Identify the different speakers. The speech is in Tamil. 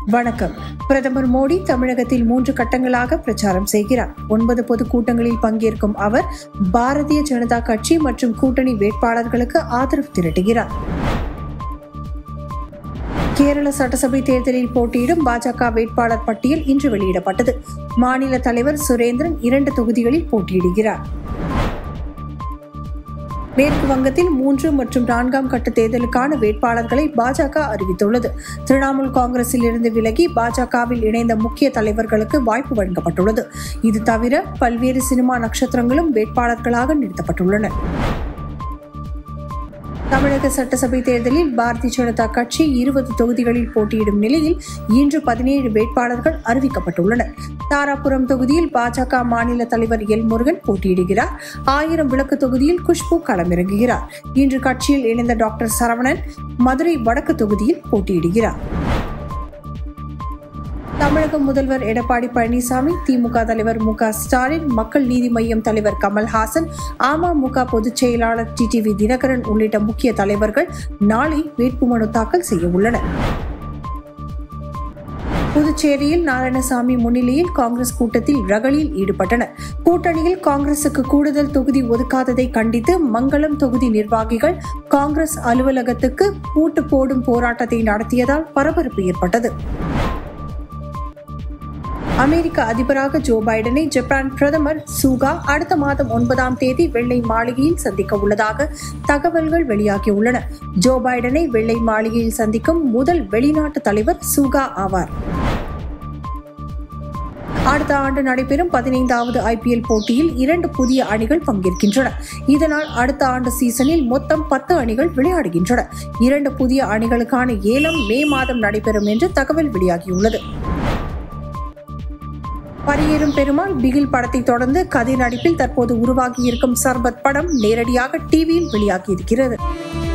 Speaker 1: வணக்கம் பிரதமர் மோடி தமிழகத்தில் மூன்று கட்டங்களாக பிரச்சாரம் செய்கிறார் ஒன்பது பொதுக்கூட்டங்களில் பங்கேற்கும் அவர் பாரதிய ஜனதா கட்சி மற்றும் கூட்டணி வேட்பாளர்களுக்கு ஆதரவு திரட்டுகிறார் கேரள சட்டசபை தேர்தலில் போட்டியிடும் பாஜக வேட்பாளர் பட்டியல் இன்று வெளியிடப்பட்டது மாநில தலைவர் சுரேந்திரன் இரண்டு தொகுதிகளில் போட்டியிடுகிறார் மேற்கு வங்கத்தில் மூன்று மற்றும் நான்காம் கட்ட தேர்தலுக்கான வேட்பாளர்களை பாஜக அறிவித்துள்ளது திரிணாமுல் காங்கிரஸில் இருந்து விலகி பாஜகவில் இணைந்த முக்கிய தலைவர்களுக்கு வாய்ப்பு வழங்கப்பட்டுள்ளது இது தவிர பல்வேறு சினிமா நட்சத்திரங்களும் வேட்பாளர்களாக நிறுத்தப்பட்டுள்ளனர் தமிழக சட்டசபை தேர்தலில் பாரதிய ஜனதா கட்சி இருபது தொகுதிகளில் போட்டியிடும் நிலையில் இன்று பதினேழு வேட்பாளர்கள் அறிவிக்கப்பட்டுள்ளனர் தாராபுரம் தொகுதியில் பாஜக மாநில தலைவர் எல் முருகன் போட்டியிடுகிறார் ஆயிரம் விளக்கு தொகுதியில் குஷ்பு களமிறங்குகிறார் இன்று கட்சியில் இணைந்த டாக்டர் சரவணன் மதுரை வடக்கு தொகுதியில் போட்டியிடுகிறார் தமிழக முதல்வர் எடப்பாடி பழனிசாமி திமுக தலைவர் மு க ஸ்டாலின் மக்கள் நீதி மய்யம் தலைவர் கமல்ஹாசன் அமமுக பொதுச் செயலாளர் டிடிவி தினகரன் உள்ளிட்ட முக்கிய தலைவர்கள் நாளை வேட்புமனு தாக்கல் செய்ய உள்ளனர் புதுச்சேரியில் நாராயணசாமி முன்னிலையில் காங்கிரஸ் கூட்டத்தில் ரகளில் ஈடுபட்டனர் கூட்டணியில் காங்கிரசுக்கு கூடுதல் தொகுதி ஒதுக்காததை கண்டித்து மங்களம் தொகுதி நிர்வாகிகள் காங்கிரஸ் அலுவலகத்துக்கு பூட்டு போடும் போராட்டத்தை நடத்தியதால் பரபரப்பு ஏற்பட்டது அமெரிக்க அதிபராக ஜோ பைடனை ஜப்பான் பிரதமர் சூகா அடுத்த மாதம் ஒன்பதாம் தேதி வெள்ளை மாளிகையில் சந்திக்க உள்ளதாக தகவல்கள் வெளியாகியுள்ளன ஜோ பைடனை வெள்ளை மாளிகையில் சந்திக்கும் முதல் வெளிநாட்டு தலைவர் சூகா ஆவார் அடுத்த ஆண்டு நடைபெறும் பதினைந்தாவது ஐபிஎல் போட்டியில் இரண்டு புதிய அணிகள் பங்கேற்கின்றன இதனால் அடுத்த ஆண்டு சீசனில் மொத்தம் பத்து அணிகள் விளையாடுகின்றன இரண்டு புதிய அணிகளுக்கான ஏலம் மே மாதம் நடைபெறும் என்று தகவல் வெளியாகியுள்ளது பரியேறும் பெருமாள் பிகில் படத்தை தொடர்ந்து கதை நடிப்பில் தற்போது உருவாகியிருக்கும் சர்பத் படம் நேரடியாக டிவியில் வெளியாகியிருக்கிறது